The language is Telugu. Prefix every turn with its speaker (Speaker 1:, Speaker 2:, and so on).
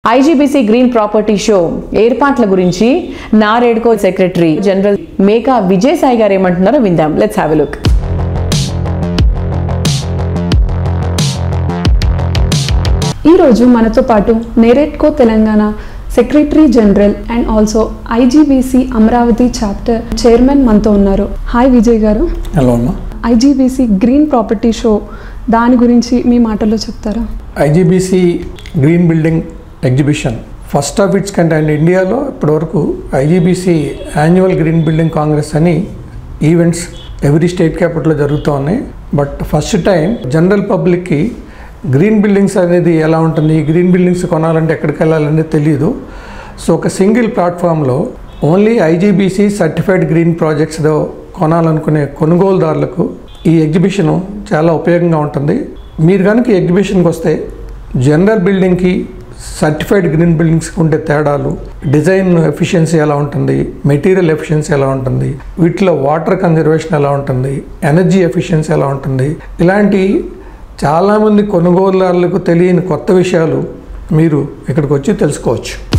Speaker 1: ఐజీబీసీ గ్రీన్ ప్రాపర్టీ షో ఏర్పాట్ల గురించి నారేడ్కో సెక్రటరీ జనరల్ మేకా విజయసాయి గారు ఏమంటున్నారో విందాం లెట్స్ హ్యావ్ లుక్
Speaker 2: ఈరోజు మనతో పాటు NAREDCO Telangana secretary general and also IGBC Amaravati chapter chairman మనతో ఉన్నారు హాయ్ విజయ్ గారు
Speaker 3: హలో అమ్మ
Speaker 2: ఐజీబీసీ గ్రీన్ ప్రాపర్టీ షో దాని గురించి మీ మాటల్లో చెప్తారా
Speaker 3: IGBC green building exhibition first of its కంటే అండ్ ఇండియాలో ఇప్పటివరకు IGBC annual green building congress అని ఈవెంట్స్ ఎవ్రీ స్టేట్ క్యాపిటల్లో జరుగుతూ ఉన్నాయి బట్ ఫస్ట్ టైం జనరల్ పబ్లిక్కి గ్రీన్ బిల్డింగ్స్ అనేది ఎలా ఉంటుంది ఈ గ్రీన్ బిల్డింగ్స్ కొనాలంటే ఎక్కడికి వెళ్ళాలనేది తెలియదు సో ఒక సింగిల్ ప్లాట్ఫామ్లో ఓన్లీ ఐజీబీసీ సర్టిఫైడ్ గ్రీన్ ప్రాజెక్ట్స్లో కొనాలనుకునే కొనుగోలుదారులకు ఈ ఎగ్జిబిషన్ చాలా ఉపయోగంగా ఉంటుంది మీరు కనుక ఈ ఎగ్జిబిషన్కి వస్తే జనరల్ బిల్డింగ్కి సర్టిఫైడ్ గ్రీన్ బిల్డింగ్స్కి ఉండే తేడాలు డిజైన్ ఎఫిషియన్సీ ఎలా ఉంటుంది మెటీరియల్ ఎఫిషియన్సీ ఎలా ఉంటుంది వీటిలో వాటర్ కన్జర్వేషన్ ఎలా ఉంటుంది ఎనర్జీ ఎఫిషియన్సీ ఎలా ఉంటుంది ఇలాంటి చాలామంది కొనుగోలుదారులకు తెలియని కొత్త విషయాలు మీరు ఇక్కడికి వచ్చి తెలుసుకోవచ్చు